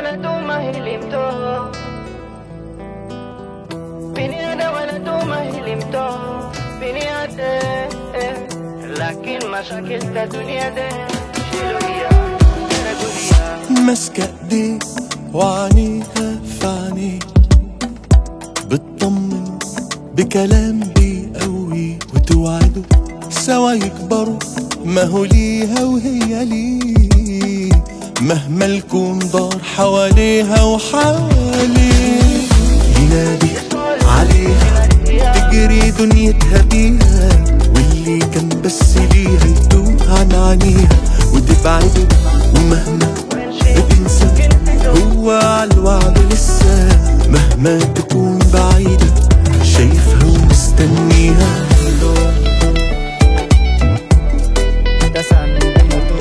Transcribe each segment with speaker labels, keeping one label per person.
Speaker 1: ولد ما هلمته بني أنا ولد ما هلمته بني أنا لكن مشاكل الدنيا ده شيلوا يا
Speaker 2: ماسكة ايديه وعينيها في عينيه بتطمن بكلام بيقوي وتوعده سوا يكبروا ما هو ليها وهي ليه مهما الكون دار حواليها وحواليه ينادي عليها تجري دنيتها بيها واللي كان بس ليها يتوه عن عينيها وتبعده ومهما بتنسى هو على الوعد لسه مهما تكون بعيدة شايفها ومستنيها
Speaker 3: Dasaan mo to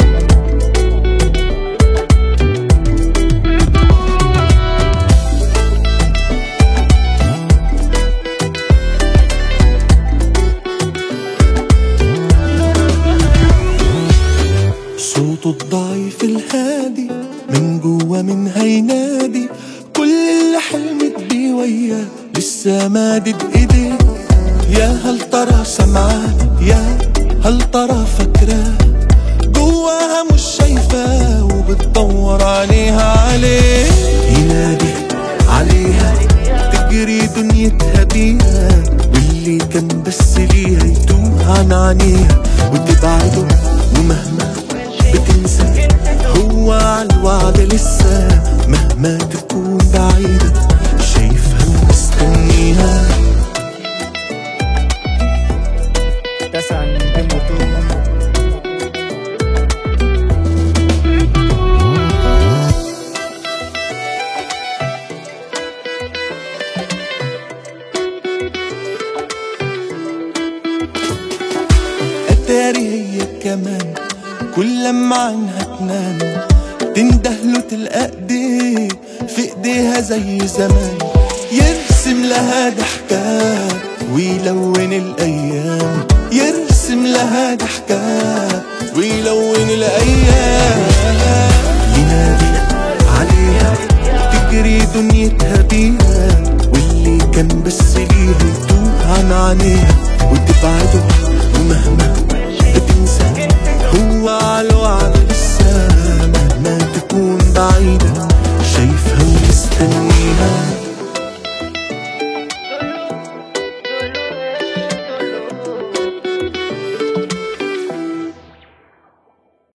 Speaker 2: صوته الضعيف الهادي من جوا من هينادي كل اللي حلمت بيه وياه لسه مادد ايديه يا هل ترى سمعاه يا هل ترى فاكراه جواها مش شايفاه وبتدور عليها عليه ينادي عليها تجري دنيتها بيها واللي كان بس ليها يتوه عن عينيها وتبعده ومهما بتنسى هو على الوعد لسه مهما تكون بعيدة شايفها ومستنيها
Speaker 3: Dasaan mo to
Speaker 2: اتاري هي كمان كل لما عنها تنام تندهله تلقى ايديه في ايديها زي زمان يرسم لها ضحكات ويلون الايام يرسم لها ضحكات ويلون الايام ينادي عليها تجري دنيتها بيها واللي كان بس ليها يتوه عن عينيها وتبعده ومهما